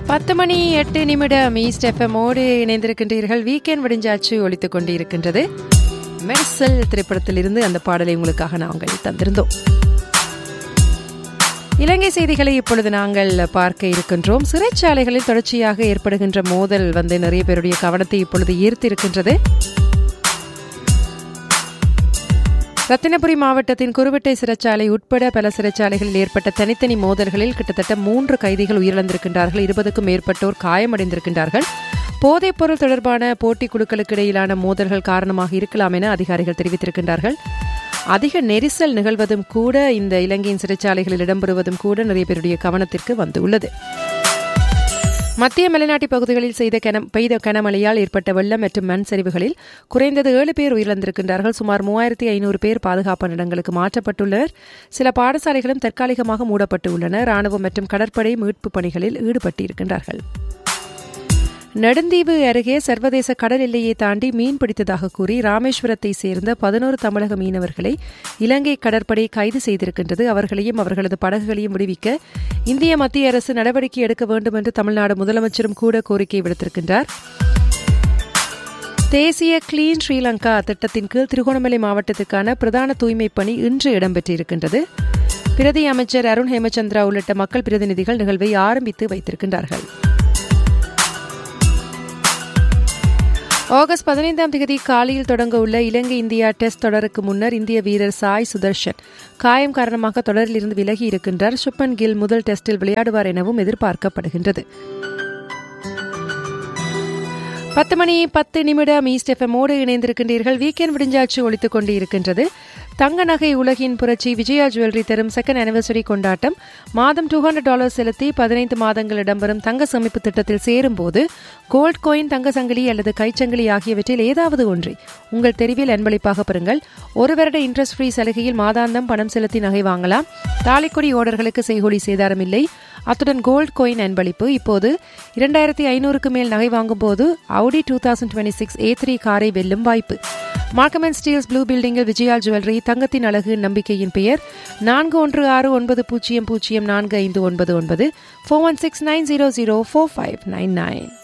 பத்து மணி எட்டு நிமிடம் ஈஸ்ட் எஃப்எம்மோடு இணைந்திருக்கின்றீர்கள் வீக்கெண்ட் விடிஞ்சாச்சு ஒழித்துக் கொண்டிருக்கின்றது மெர்சல் திரைப்படத்திலிருந்து அந்த பாடலை உங்களுக்காக நாங்கள் தந்திருந்தோம் இலங்கை செய்திகளை இப்பொழுது நாங்கள் பார்க்க இருக்கின்றோம் சிறைச்சாலைகளில் தொடர்ச்சியாக ஏற்படுகின்ற மோதல் வந்து நிறைய பேருடைய கவனத்தை இப்பொழுது ஈர்த்து இருக்கின்றது ரத்தினபுரி மாவட்டத்தின் குருவட்டை சிறைச்சாலை உட்பட பல சிறைச்சாலைகளில் ஏற்பட்ட தனித்தனி மோதல்களில் கிட்டத்தட்ட மூன்று கைதிகள் உயிரிழந்திருக்கின்றார்கள் இருபதுக்கும் மேற்பட்டோர் காயமடைந்திருக்கின்றார்கள் போதைப்பொருள் தொடர்பான போட்டி குழுக்களுக்கு இடையிலான மோதல்கள் காரணமாக இருக்கலாம் என அதிகாரிகள் தெரிவித்திருக்கின்றார்கள் அதிக நெரிசல் நிகழ்வதும் கூட இந்த இலங்கையின் சிறைச்சாலைகளில் இடம்பெறுவதும் கூட நிறைய பேருடைய கவனத்திற்கு வந்துள்ளது மத்திய மலைநாட்டு பகுதிகளில் செய்த கன பெய்த கனமழையால் ஏற்பட்ட வெள்ளம் மற்றும் மண் சரிவுகளில் குறைந்தது ஏழு பேர் உயிரிழந்திருக்கின்றார்கள் சுமார் மூவாயிரத்தி ஐநூறு பேர் பாதுகாப்பான இடங்களுக்கு மாற்றப்பட்டுள்ளனர் சில பாடசாலைகளும் தற்காலிகமாக மூடப்பட்டு உள்ளன ராணுவம் மற்றும் கடற்படை மீட்பு பணிகளில் ஈடுபட்டிருக்கின்றார்கள் நெடுந்தீவு அருகே சர்வதேச கடல் எல்லையை தாண்டி மீன் பிடித்ததாக கூறி ராமேஸ்வரத்தை சேர்ந்த பதினோரு தமிழக மீனவர்களை இலங்கை கடற்படை கைது செய்திருக்கின்றது அவர்களையும் அவர்களது படகுகளையும் விடுவிக்க இந்திய மத்திய அரசு நடவடிக்கை எடுக்க வேண்டும் என்று தமிழ்நாடு முதலமைச்சரும் கூட கோரிக்கை விடுத்திருக்கின்றார் தேசிய கிளீன் ஸ்ரீலங்கா திட்டத்தின் கீழ் திருகோணமலை மாவட்டத்திற்கான பிரதான தூய்மை பணி இன்று இடம்பெற்றிருக்கின்றது பிரதி அமைச்சர் அருண் ஹேமச்சந்திரா உள்ளிட்ட மக்கள் பிரதிநிதிகள் நிகழ்வை ஆரம்பித்து வைத்திருக்கின்றார்கள் ஆகஸ்ட் பதினைந்தாம் தேதி காலையில் தொடங்க உள்ள இலங்கை இந்தியா டெஸ்ட் தொடருக்கு முன்னர் இந்திய வீரர் சாய் சுதர்ஷன் காயம் காரணமாக தொடரிலிருந்து விலகி இருக்கின்றார் சுப்பன் கில் முதல் டெஸ்டில் விளையாடுவார் எனவும் எதிர்பார்க்கப்படுகின்றது பத்து மணி பத்து நிமிடம் ஈஸ்ட் எஃப்எம்மோடு இணைந்திருக்கின்றீர்கள் வீக்கெண்ட் விடிஞ்சாச்சு ஒழித்துக் கொண்டு இருக்கின்றது தங்க நகை உலகின் புரட்சி விஜயா ஜுவல்லரி தரும் செகண்ட் அனிவர்சரி கொண்டாட்டம் மாதம் டூ ஹண்ட்ரட் டாலர் செலுத்தி பதினைந்து மாதங்கள் இடம்பெறும் தங்க சேமிப்பு திட்டத்தில் சேரும்போது கோல்ட் கோயின் தங்க சங்கிலி அல்லது கைச்சங்கிலி ஆகியவற்றில் ஏதாவது ஒன்றை உங்கள் தெரிவில் அன்பளிப்பாக பெறுங்கள் ஒரு வருட இன்ட்ரெஸ்ட் ஃப்ரீ சலுகையில் மாதாந்தம் பணம் செலுத்தி நகை வாங்கலாம் தாலிக்கொடி ஓடர்களுக்கு செய்கொலி சேதாரம் இல்லை அத்துடன் கோல்ட் கோயின் அன்பளிப்பு இப்போது இரண்டாயிரத்தி ஐநூறுக்கு மேல் நகை வாங்கும் போது Audi two thousand twenty six A three காரை வெல்லும் வாய்ப்பு மார்க்கமன் ஸ்டீல்ஸ் ப்ளூ பில்டிங்கில் விஜயா ஜுவல்லரி தங்கத்தின் அழகு நம்பிக்கையின் பெயர் நான்கு ஒன்று ஆறு ஒன்பது பூஜ்ஜியம் பூஜ்ஜியம் நான்கு ஐந்து ஒன்பது ஒன்பது four one six nine zero zero four five nine nine